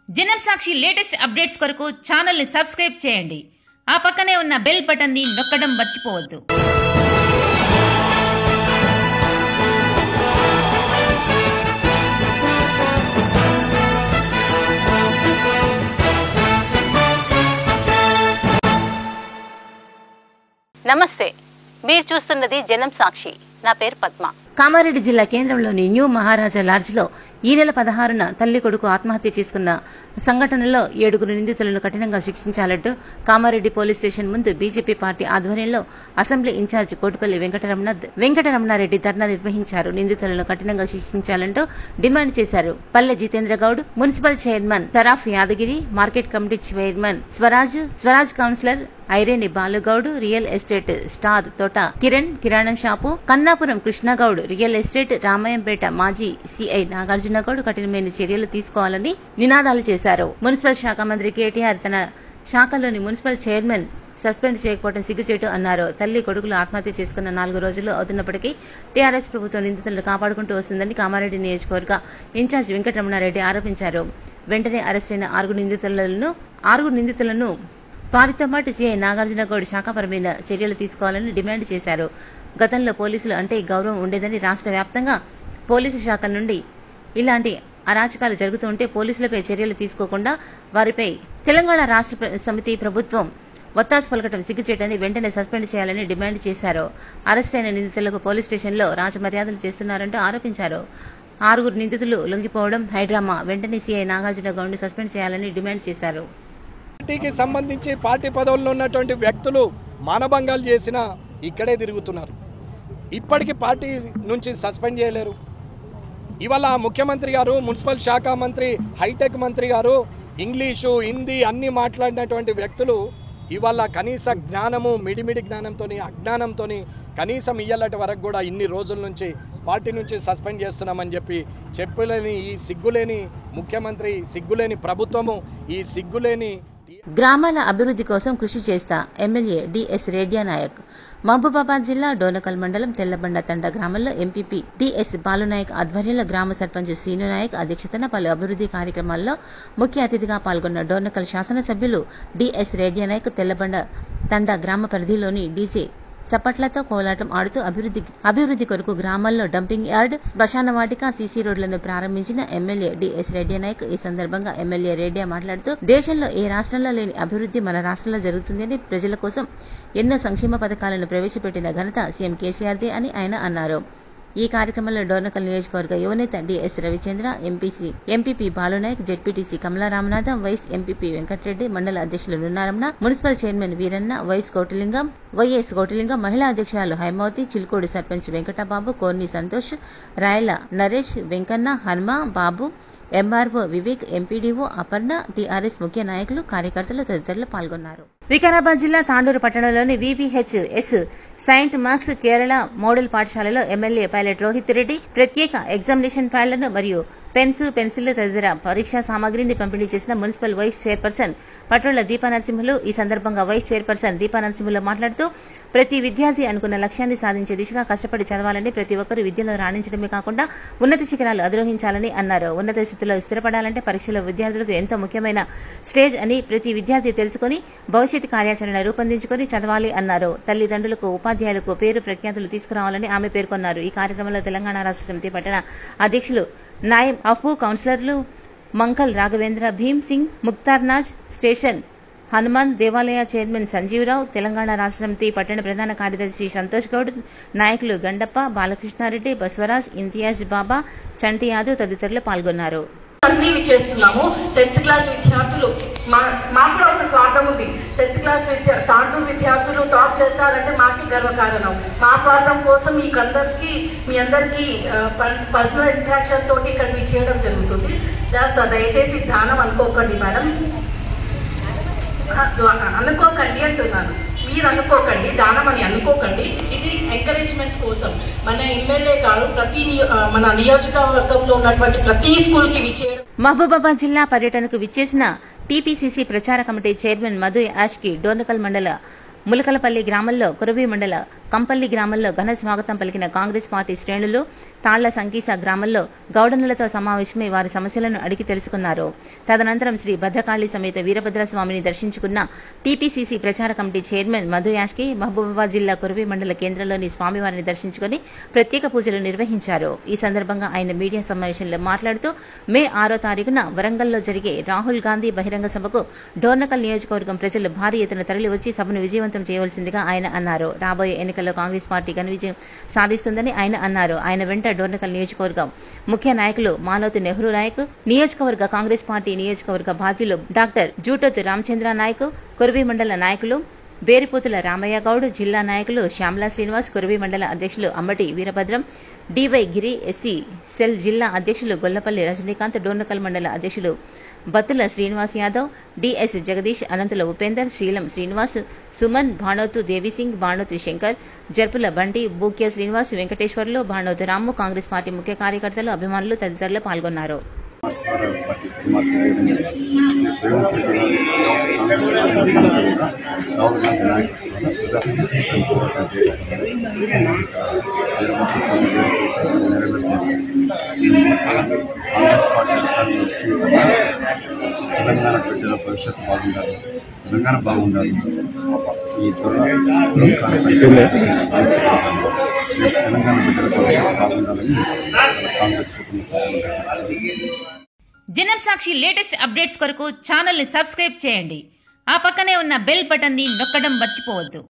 జనం Sakshi latest updates కొరకు channel ని సబ్స్క్రైబ్ చేయండి ఆ పక్కనే ఉన్న బెల్ బటన్ ని నొక్కడం మర్చిపోవద్దు నమస్తే మీరు చూస్తున్నది జనం సాక్షి నా పేరు పద్మ కామారెడ్డి జిల్లా కేంద్రంలోని న్యూ మహారాజా లాడ్జ్లో ఈ నెల పదహారున తల్లి కొడుకు ఆత్మహత్య చేసుకున్న సంఘటనలో ఏడుగురు నిందితులను కఠినంగా శిక్షించాలంటూ కామారెడ్డి పోలీస్ స్టేషన్ ముందు బీజేపీ పార్టీ ఆధ్వర్యంలో అసెంబ్లీ ఇన్ఛార్జ్ కోటిపల్లి వెంకటరమణ వెంకటరమణారెడ్డి ధర్నా నిర్వహించారు నిందితులను కఠినంగా శిక్షించాలంటూ డిమాండ్ చేశారు Palle Jitendra Goud municipal chairman Saraf Yadagiri market committee chairman Swaraj Swaraj councillor Aireni Balugoud real estate star Thota Kiran కిరాణం shop Kannapuram Krishnagoud real estate Ramayampet మాజీ సిఐ నాగార్జునగౌడ్ కఠినమైన చర్యలు తీసుకోవాలని నినాదాలు చేశారు మున్సిపల్ శాఖ మంత్రి కేటీఆర్ తన శాఖలోని మున్సిపల్ చైర్మన్ సస్పెండ్ చేయకపోవడం సిగ్గుచేటు అన్నారు తల్లి కొడుకులు ఆత్మహత్య చేసుకున్న నాలుగు రోజులు అవుతున్నప్పటికీ టీఆర్ఎస్ ప్రభుత్వం నిందితులను కాపాడుకుంటూ వస్తుందని కామారెడ్డి నియోజకవర్గ ఇన్ఛార్జ్ వెంకటరమణారెడ్డి ఆరోపించారు వెంటనే అరెస్టైన ఆరుగురు నిందితులను ఆరుగురు నిందితులను వారితో పాటు సీఐ నాగార్జునగౌడ్ శాఖపరమైన చర్యలు తీసుకోవాలని డిమాండ్ చేశారు గతంలో పోలీసులు అంటే గౌరవం ఉండేదని రాష్ట్ర వ్యాప్తంగా పోలీసు శాఖ నుండి ఇలాంటి అరాచకాలు జరుగుతుంటే పోలీసులపై చర్యలు తీసుకోకుండా వారిపై తెలంగాణ రాష్ట్ర ప్ర- సమితి ప్రభుత్వం ఒత్తాసు పలకటం సిగ్గుచేటని వెంటనే సస్పెండ్ చేయాలని డిమాండ్ చేశారు అరెస్ట్ అయిన నిందితులకు పోలీస్ స్టేషన్లో రాజమర్యాదలు చేస్తున్నారంటూ ఆరోపించారు ఆరుగురు నిందితులు లొంగిపోవడం హైడ్రామా వెంటనే సీఐ నాగార్జున గౌడ్ని సస్పెండ్ చేయాలని డిమాండ్ చేశారు పార్టీకి సంబంధించి పార్టీ పదవుల్లో ఉన్నటువంటి వ్యక్తులు మానభంగాలు చేసిన ఇక్కడే తిరుగుతున్నారు ఇప్పటికీ పార్టీ నుంచి సస్పెండ్ చేయలేరు ఇవాళ ముఖ్యమంత్రి గారు మున్సిపల్ శాఖ మంత్రి హైటెక్ మంత్రి గారు ఇంగ్లీషు హిందీ అన్నీ మాట్లాడినటువంటి వ్యక్తులు ఇవాళ కనీస జ్ఞానము మిడిమిడి జ్ఞానంతో అజ్ఞానంతో కనీసం ఇయ్యాలటి వరకు కూడా ఇన్ని రోజుల నుంచి పార్టీ నుంచి సస్పెండ్ చేస్తున్నామని చెప్పి చెప్పులేని ఈ సిగ్గులేని ముఖ్యమంత్రి సిగ్గులేని ప్రభుత్వము ఈ సిగ్గులేని గ్రామాల అభివృద్ధి కోసం కృషి చేస్తా ఎమ్మెల్యే డిఎస్ రేడ్యా నాయక్ మహబూబాబాద్ జిల్లా డోనకల్ మండలం తెల్లబండ తండ గ్రామంలో ఎంపీపీ డిఎస్ బాలునాయక్ ఆధ్వర్యంలో గ్రామ సర్పంచ్ శ్రీను నాయక్ అధ్యక్షతన పలు అభివృద్ధి కార్యక్రమాల్లో ముఖ్య అతిథిగా పాల్గొన్న డోనకల్ శాసనసభ్యులు డిఎస్ రేడ్యా నాయక్ తెల్లబండ తండ గ్రామ పరిధిలోని డీజే సపట్లతో కోలాటం ఆడుతూ అభివృద్ధి అభివృద్ధి కొరకు గ్రామాల్లో డంపింగ్ యార్డ్ శ్మశాన వాటిక సీసీ రోడ్లను ప్రారంభించిన ఎమ్మెల్యే డిఎస్ రెడ్డి నాయక్ ఈ సందర్భంగా ఎమ్మెల్యే రెడ్డి మాట్లాడుతూ దేశంలో ఏ రాష్ట్రంలో లేని అభివృద్ధి మన రాష్ట్రంలో జరుగుతుందని ప్రజల కోసం ఎన్నో సంక్షేమ పథకాలను ప్రవేశపెట్టిన ఘనత సీఎం కేసీఆర్దే అని ఆయన అన్నారు ఈ కార్యక్రమంలో డోర్నకల్ నియోజకవర్గ యువనేత DS Ravichandra MPC MPP Balunaik ZPTC Kamala Ramanatham vice MPP Venkatreddy మండల అధ్యక్షులు Nunnaramana municipal chairman Veeranna vice Kotilingam YS Kotilingam మహిళా అధ్యక్షురాలు Haimavathi Chilkodi sarpanch Venkatababu Korni Santosh Rayala Naresh Venkanna Hanma Babu MRO Vivek MPDO Aparna TRS ముఖ్య నాయకులు కార్యకర్తలు తదితరులు పాల్గొన్నారు వికారాబాద్ జిల్లా తాండూరు పట్టణంలోని VVH S saint Mark's Kerala model పాఠశాలలో ఎమ్మెల్యే పైలట్ రోహిత్ రెడ్డి ప్రత్యేక ఎగ్జామినేషన్ ప్యాడ్లను మరియు పెన్స్ పెన్సిల్ తదితర పరీక్షా సామాగ్రిని పంపిణీ చేసిన municipal vice chairperson Patrolla Deepa Narasimhulu ఈ సందర్భంగా వైస్ చైర్పర్సన్ దీపా నరసింహులు మాట్లాడుతూ ప్రతి విద్యార్థి అనుకున్న లక్ష్యాన్ని సాధించే దిశగా కష్టపడి చదవాలని ప్రతి ఒక్కరూ విద్యలో రాణించడమే కాకుండా ఉన్నత శిఖరాలు అధిరోహించాలని అన్నారు ఉన్నత స్థితిలో స్థిరపడాలంటే పరీక్షలో విద్యార్థులకు ఎంతో ముఖ్యమైన స్టేజ్ అని ప్రతి విద్యార్థి తెలుసుకుని భవిష్యత్ కార్యాచరణ రూపొందించుకొని చదవాలి అన్నారు తల్లిదండ్రులకు ఉపాధ్యాయులకు పేరు ప్రఖ్యాతులు తీసుకురావాలని ఆమె పేర్కొన్నారు ఈ కార్యక్రమంలో తెలంగాణ రాష్ట్ర సమితి పట్టణ అధ్యక్షులు నాయం అఫు కౌన్సిలర్లు మంకల్ రాఘవేంద్ర భీమ్ సింగ్ ముక్తార్నాజ్ స్టేషన్ హనుమాన్ దేవాలయ చైర్మన్ సంజీవరావు తెలంగాణ రాష్ట్ర సమితి పట్టణ ప్రధాన కార్యదర్శి సంతోష్ గౌడ్ నాయకులు గండప్ప బాలకృష్ణారెడ్డి బసవరాజ్ ఇంతియాజ్ బాబా చంటి యాదవ్ తదితరులు పాల్గొన్నారు అన్ని చేస్తున్నాము టెన్త్ క్లాస్ విద్యార్థులు మా మాకు కూడా ఒక స్వార్థం ఉంది టెన్త్ క్లాస్ విద్య తాండూరు విద్యార్థులు టాప్ చేస్తారంటే మాకి గర్వకారణం మా స్వార్థం కోసం మీకందరికి మీ అందరికి పర్సనల్ ఇంటరాక్షన్ తోటి ఇక్కడ మీ చేయడం జరుగుతుంది దాస్ దయచేసి ధ్యానం అనుకోకండి మేడం ఆ, ద్వా- అనుకోకండి అంటున్నాను మీరు అనుకోకండి దానం అని అనుకోకండి ఇది ఎంకరేజ్మెంట్ కోసం మన ఎమ్మెల్యే గారు ప్రతి నియో- ఆ, మన నియోజకవర్గంలో ఉన్నటువంటి ప్రతి స్కూల్ కి విచ్చేయడం మహబూబాబాద్ జిల్లా పర్యటనకు విచ్చేసిన టీపీసీసీ ప్రచార కమిటీ చైర్మన్ మధు యాష్కి డోర్నకల్ మండల ములకలపల్లి గ్రామంలో కురవి మండల కంపల్లి గ్రామంలో ఘన స్వాగతం పలికిన కాంగ్రెస్ పార్టీ శ్రేణులు తాళ్ల సంకీస గ్రామంలో గౌడనులతో సమావేశమై వారి సమస్యలను అడిగి తెలుసుకున్నారు తదనంతరం శ్రీ భద్రకాళి సమేత వీరభద్రస్వామిని దర్శించుకున్న టీపీసీసీ ప్రచార కమిటీ చైర్మన్ మధు యాష్కి మహబూబాబాద్ జిల్లా కురవి మండల కేంద్రంలోని స్వామివారిని దర్శించుకుని ప్రత్యేక పూజలు నిర్వహించారు ఈ సందర్భంగా ఆయన మీడియా సమావేశంలో మాట్లాడుతూ మే ఆరో తారీఖున వరంగల్లో జరిగే రాహుల్ గాంధీ బహిరంగ సభకు డోర్నకల్ నియోజకవర్గం ప్రజలు భారీ ఎత్తున తరలివచ్చి సభను విజయవంతం చేయవలసిందిగా ఆయన అన్నారు రాబోయే ఎన్నికల్లో కాంగ్రెస్ పార్టీ ఘన విజయం సాధిస్తుందని ఆయన అన్నారు ఆయన వెంట డోర్నకల్ నియోజకవర్గం ముఖ్య నాయకులు మాలోతి నెహ్రూ నాయక్ నియోజకవర్గ కాంగ్రెస్ పార్టీ నియోజకవర్గ బాధ్యులు డాక్టర్ జూటోత్ రామచంద్ర నాయక్ కురవి మండల నాయకులు బేరిపోతుల రామయ్య గౌడ్ జిల్లా నాయకులు శ్యామలా శ్రీనివాస్ కురవి మండల అధ్యక్షులు Ambati Veerabhadram DY Giri SC cell జిల్లా అధ్యక్షులు గొల్లపల్లి రజనీకాంత్ డోర్నకల్ మండల అధ్యక్షులు Battula Srinivas Yadav DS Jagadish Anantula Upender Srilam Srinivas Suman Banothu Devisingh Banothu Shankar Jarpula Bandi Bukya Srinivas Venkateswarlu Banothu Ramu Congress party ముఖ్య కార్యకర్తలు అభిమానులు తదితరులు పాల్గొన్నారు పార్టీ కుమార్తె రేవంత్ రెడ్డి గారు కాంగ్రెస్ పార్టీ కూడా రాహుల్ గాంధీ నాయకత్వంలో ప్రజా సమస్యలపై పోరాటం చేయడానికి తిరుమల స్వామి నెరవేరుతున్నారు కాంగ్రెస్ పార్టీ అధికారంలోకి తెలంగాణ బిడ్డల భవిష్యత్తు బాగుండాలి తెలంగాణ బాగుండాలి ఈ త్వర తెలంగాణ బిడ్డల భవిష్యత్తు బాగుండాలని కాంగ్రెస్ కుటుంబ సభ్యులు జనం సాక్షి లేటెస్ట్ అప్డేట్స్ కొరకు ఛానల్ని సబ్స్క్రైబ్ చేయండి ఆ పక్కనే ఉన్న బెల్ బటన్ని నొక్కడం మర్చిపోవద్దు